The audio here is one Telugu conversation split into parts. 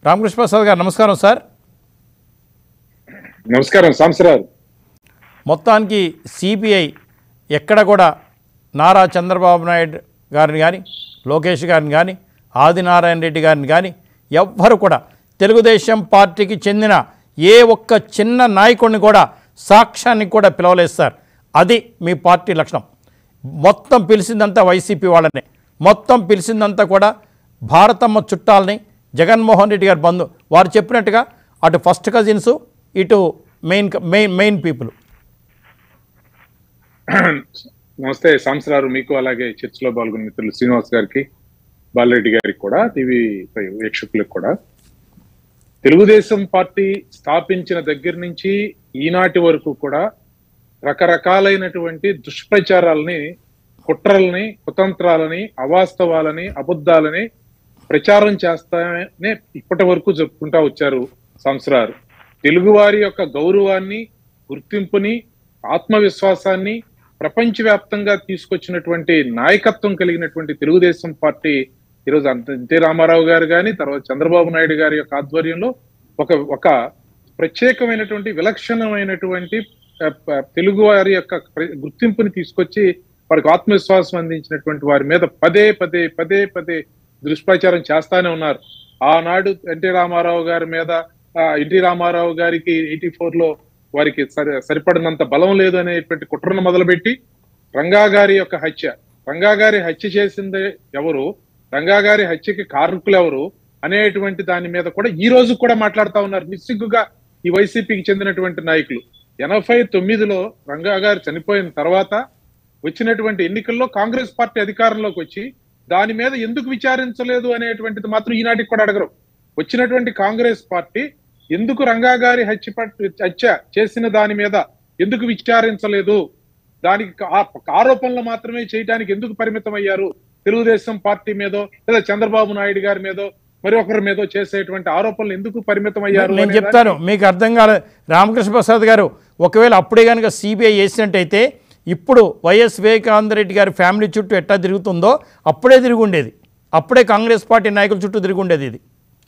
రామకృష్ణ ప్రసాద్ గారు నమస్కారం సార్ నమస్కారం సాంసరావు మొత్తానికి సిబిఐ ఎక్కడ కూడా నారా చంద్రబాబు నాయుడు గారిని కానీ లోకేష్ గారిని కానీ ఆదినారాయణ రెడ్డి గారిని కానీ ఎవ్వరు కూడా తెలుగుదేశం పార్టీకి చెందిన ఏ ఒక్క చిన్న నాయకుడిని కూడా సాక్ష్యానికి కూడా పిలవలేదు సార్ అది మీ పార్టీ లక్షణం మొత్తం పిలిచిందంతా వైసీపీ వాళ్ళనే మొత్తం పిలిచిందంతా కూడా భారతమ్మ చుట్టాలని జగన్మోహన్ రెడ్డి గారి బంధు వారు చెప్పినట్టుగా అటు ఫస్ట్ కజిన్స్ ఇటు మెయిన్ మెయిన్ మెయిన్ పీపుల్ నమస్తే సాంసరావు మీకు అలాగే చర్చలో పాల్గొన్న మిత్రులు శ్రీనివాస్ గారికి బాలరెడ్డి గారికి కూడా టీవీ వీక్షకులకు కూడా తెలుగుదేశం పార్టీ స్థాపించిన దగ్గర నుంచి ఈనాటి వరకు కూడా రకరకాలైనటువంటి దుష్ప్రచారాలని కుట్రల్ని కుతంత్రాలని అవాస్తవాలని అబద్ధాలని ప్రచారం చేస్తానే ఇప్పటి వరకు చెప్పుకుంటా వచ్చారు సంవత్సరాలు తెలుగువారి యొక్క గౌరవాన్ని గుర్తింపుని ఆత్మవిశ్వాసాన్ని ప్రపంచవ్యాప్తంగా తీసుకొచ్చినటువంటి నాయకత్వం కలిగినటువంటి తెలుగుదేశం పార్టీ ఈరోజు అంత ఎన్టీ రామారావు గారు కానీ తర్వాత చంద్రబాబు నాయుడు గారి యొక్క ఆధ్వర్యంలో ఒక ఒక ప్రత్యేకమైనటువంటి విలక్షణమైనటువంటి ఆ, ప- తెలుగు వారి యొక్క ప్ర- గుర్తింపుని తీసుకొచ్చి వారికి ఆత్మవిశ్వాసం అందించినటువంటి వారి మీద పదే పదే పదే పదే దుష్ప్రచారం చేస్తానే ఉన్నారు ఆనాడు ఎన్టీ రామారావు గారి మీద ఆ, ఎన్టీ రామారావు గారికి ఎయిటీ ఫోర్ లో వారికి సరి సరిపడినంత బలం లేదు అనేటువంటి కుట్రను మొదలుపెట్టి రంగా గారి యొక్క హత్య రంగా గారి హత్య చేసింది ఎవరు రంగా గారి హత్యకి కారకులు ఎవరు అనేటువంటి దాని మీద కూడా ఈ రోజు కూడా మాట్లాడుతా ఉన్నారు నిస్సిగ్గుగా ఈ వైసీపీకి చెందినటువంటి నాయకులు ఎనభై తొమ్మిదిలో రంగా గారు చనిపోయిన తర్వాత వచ్చినటువంటి ఎన్నికల్లో కాంగ్రెస్ పార్టీ అధికారంలోకి వచ్చి దాని మీద ఎందుకు విచారించలేదు అనేటువంటిది మాత్రం ఈనాటికి కూడా అడగరు వచ్చినటువంటి కాంగ్రెస్ పార్టీ ఎందుకు రంగా గారి హత్య పట్- హత్య చేసిన దాని మీద ఎందుకు విచారించలేదు దానికి ఆ- ఆరోపణలు మాత్రమే చేయడానికి ఎందుకు పరిమితం అయ్యారు తెలుగుదేశం పార్టీ మీదో లేదా చంద్రబాబు నాయుడు గారి మీదో మరి ఒకరి మీదో చేసేటువంటి ఆరోపణలు ఎందుకు పరిమితం అయ్యారు నేను అనే చెప్తాను మీకు అర్థం కాలేదు రామకృష్ణ ప్రసాద్ గారు ఒకవేళ అప్పుడే కనుక సిబిఐ చేసినట్టయితే ఇప్పుడు వైఎస్ వివేకానంద రెడ్డి గారి ఫ్యామిలీ చుట్టూ ఎట్లా తిరుగుతుందో అప్పుడే తిరిగి ఉండేది అప్పుడే కాంగ్రెస్ పార్టీ నాయకుల చుట్టూ తిరిగి ఉండేది ఇది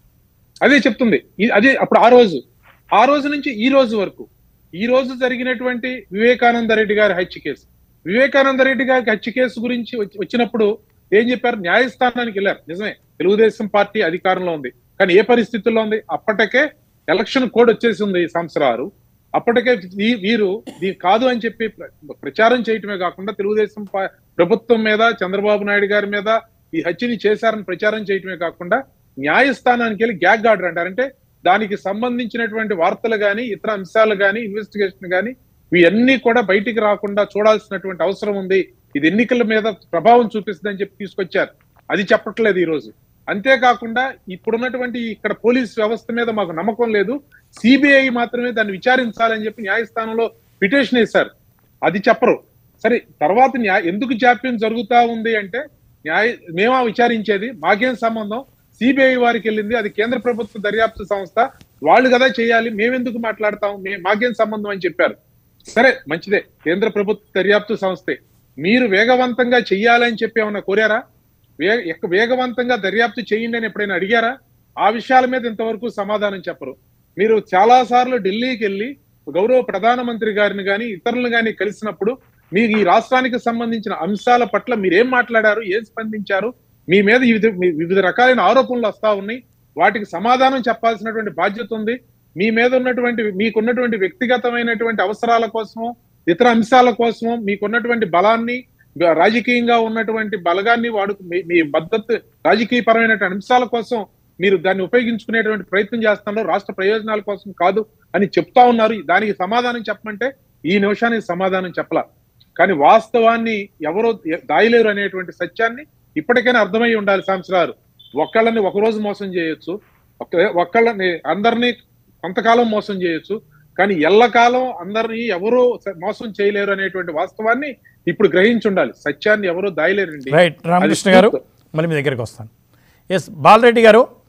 అదే చెప్తుంది ఈ- అదే అప్పుడు ఆ రోజు ఆ రోజు నుంచి ఈ రోజు వరకు ఈ రోజు జరిగినటువంటి వివేకానంద రెడ్డి గారి హత్య కేసు వివేకానంద రెడ్డి గారి హత్య కేసు గురించి వచ్చి- వచ్చినప్పుడు ఏం చెప్పారు న్యాయస్థానానికి వెళ్ళారు నిజమే తెలుగుదేశం పార్టీ అధికారంలో ఉంది కానీ ఏ పరిస్థితుల్లో ఉంది అప్పటికే ఎలక్షన్ కోడ్ వచ్చేసింది ఈ సంవత్సరాలు అప్పటికే వీ- వీరు ఇది కాదు అని చెప్పి ప్ర- ప్రచారం చేయటమే కాకుండా తెలుగుదేశం పా- ప్రభుత్వం మీద చంద్రబాబు నాయుడు గారి మీద ఈ హత్యని చేశారని ప్రచారం చేయటమే కాకుండా న్యాయస్థానానికి వెళ్ళి గ్యాగ్ ఆర్డర్ అంటారు అంటే దానికి సంబంధించినటువంటి వార్తలు కానీ ఇతర అంశాలు కానీ ఇన్వెస్టిగేషన్ కానీ ఇవన్నీ కూడా బయటికి రాకుండా చూడాల్సినటువంటి అవసరం ఉంది ఇది ఎన్నికల మీద ప్రభావం చూపిస్తుందని చెప్పి తీసుకొచ్చారు అది చెప్పట్లేదు ఈ రోజు అంతేకాకుండా ఇప్పుడున్నటువంటి ఇక్కడ పోలీస్ వ్యవస్థ మీద మాకు నమ్మకం లేదు సిబిఐ మాత్రమే దాన్ని విచారించాలని చెప్పి న్యాయస్థానంలో పిటిషన్ వేశారు అది చెప్పరు సరే తర్వాత న్యాయ ఎందుకు జాప్యం జరుగుతా ఉంది అంటే న్యాయ మేమా విచారించేది మాకేం సంబంధం సిబిఐ వారికి వెళ్ళింది అది కేంద్ర ప్రభుత్వ దర్యాప్తు సంస్థ వాళ్ళు కదా చేయాలి మేమెందుకు మాట్లాడతాం మే- మాకేం సంబంధం అని చెప్పారు సరే మంచిదే కేంద్ర ప్రభుత్వ దర్యాప్తు సంస్థే మీరు వేగవంతంగా చెయ్యాలని చెప్పి ఏమన్నా కోరారా వే ఎక్క- వేగవంతంగా దర్యాప్తు చేయండి అని ఎప్పుడైనా అడిగారా ఆ విషయాల మీద ఇంతవరకు సమాధానం చెప్పరు మీరు చాలా సార్లు ఢిల్లీకి వెళ్ళి గౌరవ ప్రధానమంత్రి గారిని కానీ ఇతరులను కానీ కలిసినప్పుడు మీకు ఈ రాష్ట్రానికి సంబంధించిన అంశాల పట్ల మీరు ఏం మాట్లాడారు ఏం స్పందించారు మీ మీద వివిధ మీ- వివిధ రకాలైన ఆరోపణలు వస్తా ఉన్నాయి వాటికి సమాధానం చెప్పాల్సినటువంటి బాధ్యత ఉంది మీ మీద ఉన్నటువంటి మీకున్నటువంటి వ్యక్తిగతమైనటువంటి అవసరాల కోసమో ఇతర అంశాల కోసమో మీకున్నటువంటి బలాన్ని రాజకీయంగా ఉన్నటువంటి బలగాన్ని వాడు మీ- మీ మద్దతు రాజకీయపరమైనటువంటి అంశాల కోసం మీరు దాన్ని ఉపయోగించుకునేటువంటి ప్రయత్నం చేస్తున్నారు రాష్ట్ర ప్రయోజనాల కోసం కాదు అని చెప్తా ఉన్నారు దానికి సమాధానం చెప్పమంటే ఈ నిమిషానికి సమాధానం చెప్పలా కానీ వాస్తవాన్ని ఎవరో దాయలేరు అనేటువంటి సత్యాన్ని ఇప్పటికైనా అర్థమై ఉండాలి సంవత్సరాలు ఒకళ్ళని ఒక రోజు మోసం చేయొచ్చు ఒక- ఒకళ్ళని అందరినీ కొంతకాలం మోసం చేయొచ్చు కానీ ఎల్లకాలం అందరినీ ఎవరూ స- మోసం చేయలేరు అనేటువంటి వాస్తవాన్ని ఇప్పుడు గ్రహించి ఉండాలి సత్యాన్ని ఎవరూ దాయలేరండి రైట్ రామకృష్ణ అది గారు truth. మళ్ళీ మీ దగ్గరికి వస్తాను ఎస్ బాలరెడ్డి గారు